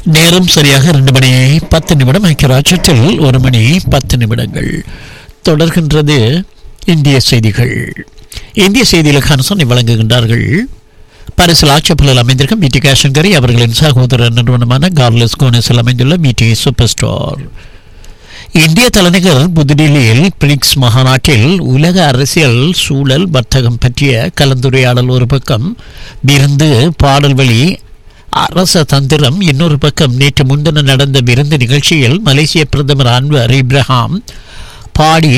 நேரம் சரியாக ரெண்டு மணி பத்து நிமிடம் ஐக்கியராட்சத்தில் ஒரு மணி பத்து நிமிடங்கள் தொடர்கின்றது இந்திய செய்திகள் இந்திய செய்திகளுக்கான சொன்னை வழங்குகின்றார்கள் பரிசில் ஆட்சப்பலில் அமைந்திருக்கும் பிடி கேஷங்கரி அவர்களின் சகோதர நிறுவனமான கார்லஸ் கோனஸில் அமைந்துள்ள பிடி சூப்பர் ஸ்டோர் இந்திய தலைநகர் புதுடில்லியில் பிரிக்ஸ் மாநாட்டில் உலக அரசியல் சூழல் வர்த்தகம் பற்றிய கலந்துரையாடல் ஒரு பக்கம் விருந்து பாடல் வழி அரச தந்திரம் இன்னொரு பக்கம் நேற்று முன்தினம் நடந்த விருந்து நிகழ்ச்சியில் மலேசிய பிரதமர் அன்வர் இப்ரஹாம் பாடி